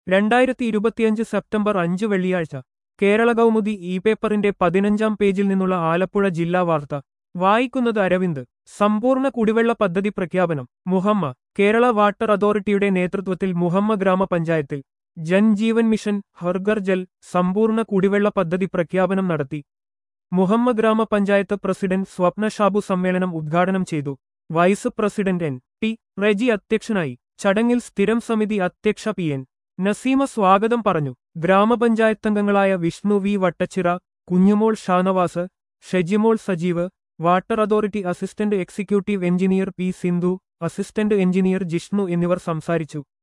രണ്ടായിരത്തി ഇരുപത്തിയഞ്ച് സെപ്റ്റംബർ അഞ്ച് വെള്ളിയാഴ്ച കേരള കൗമുദി ഇ പേപ്പറിന്റെ പതിനഞ്ചാം പേജിൽ നിന്നുള്ള ആലപ്പുഴ ജില്ലാ വാർത്ത വായിക്കുന്നത് അരവിന്ദ് സമ്പൂർണ്ണ കുടിവെള്ള പദ്ധതി പ്രഖ്യാപനം മുഹമ്മ കേരള വാട്ടർ അതോറിറ്റിയുടെ നേതൃത്വത്തിൽ മുഹമ്മ ഗ്രാമപഞ്ചായത്തിൽ ജൻജീവൻ മിഷൻ ഹർഗർ ജൽ സമ്പൂർണ്ണ കുടിവെള്ള പദ്ധതി പ്രഖ്യാപനം നടത്തി മുഹമ്മ ഗ്രാമപഞ്ചായത്ത് പ്രസിഡന്റ് സ്വപ്ന ഷാബു സമ്മേളനം ഉദ്ഘാടനം ചെയ്തു vice president N T Reji അധ്യക്ഷനായി ചടങ്ങിൽ സ്ഥിരം സമിതി അധ്യക്ഷ പി എൻ നസീമ സ്വാഗതം പറഞ്ഞു ഗ്രാമപഞ്ചായത്തംഗങ്ങളായ Vishnu V Vattachira Kunjumol Shanavas Shejimol Sajeev water authority assistant executive engineer P Sindhu assistant engineer Jishnu എന്നിവർ സംസാരിച്ചു